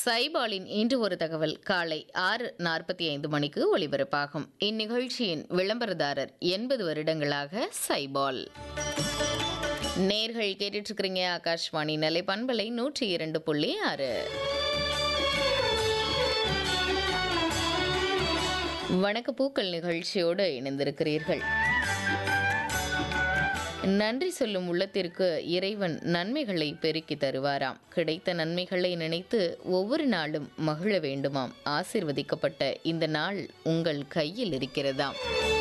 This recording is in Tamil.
சைபாலின் இன்று ஒரு தகவல் காலை ஆறு நாற்பத்தி ஐந்து மணிக்கு ஒளிபரப்பாகும் இந்நிகழ்ச்சியின் விளம்பரதாரர் எண்பது வருடங்களாக சைபால் நேர்கள் கேட்டுட்டு இருக்கிறீங்க ஆகாஷ்வாணி நிலை பண்பலை நூற்றி இரண்டு புள்ளி ஆறு வணக்க பூக்கள் நிகழ்ச்சியோடு இணைந்திருக்கிறீர்கள் நன்றி சொல்லும் உள்ளத்திற்கு இறைவன் நன்மைகளை பெருக்கி தருவாராம் கிடைத்த நன்மைகளை நினைத்து ஒவ்வொரு நாளும் மகிழ வேண்டுமாம் ஆசிர்வதிக்கப்பட்ட இந்த நாள் உங்கள் கையில் இருக்கிறதாம்